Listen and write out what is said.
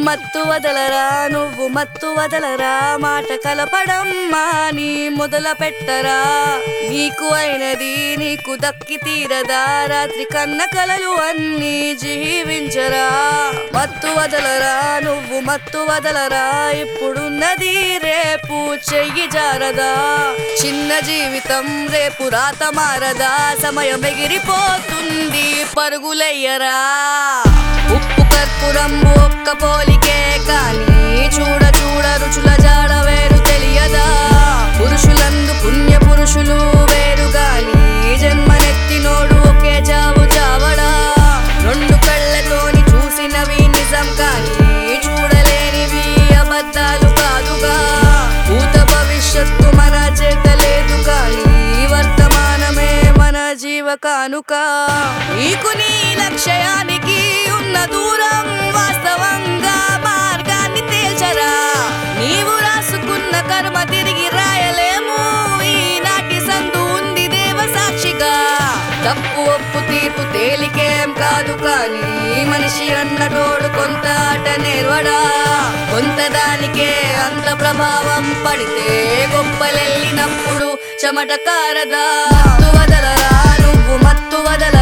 మత్తు వదలరా నువ్వు మత్తు వదలరా మాట కలపడమ్మా నీ మొదల పెట్టరా నీకు అయినది నీకు దక్కి తీరదా రాత్రి కన్న కలలు అన్నీ జీవించరా మత్తు వదలరా నువ్వు మత్తు వదలరా ఇప్పుడున్నది రేపు చెయ్యి జారదా చిన్న జీవితం రేపు రాత మారదా సమయం ఎగిరిపోతుంది పరుగులయ్యరా ఉప్పు కర్పూరంబు ఒక్క పోలికే కానీ చూడ చూడ రుచుల జాడ వేరు తెలియదా పురుషులందు పుణ్య పురుషులు వేరు గాని జన్మనెత్తినోడు ఒకే చావు చావడా రెండు కళ్ళతోని చూసినవి నిజం కానీ చూడలేనివి అబద్ధాలు కాదుగా భూత భవిష్యత్తు మన చేత లేదు కానీ వర్తమానమే మన జీవ కానుక నీకు నీ లక్ష్యానికి ఉన్న దూరం వాస్తవంగా మార్గాన్ని తేల్చరా నీవు రాసుకున్న కర్మ తిరిగి రాయలేము ఈనాటి సందు ఉంది దేవ సాక్షిగా తప్పు ఒప్పు తీర్పు తేలికేం కాదు కానీ మనిషి అన్నటోడు కొంత ఆట నేర్వడా కొంత దానికే అంత ప్రభావం పడితే గొప్పలెళ్ళినప్పుడు చెమట కారదా మత్తు వదలరా నువ్వు మత్తు వదల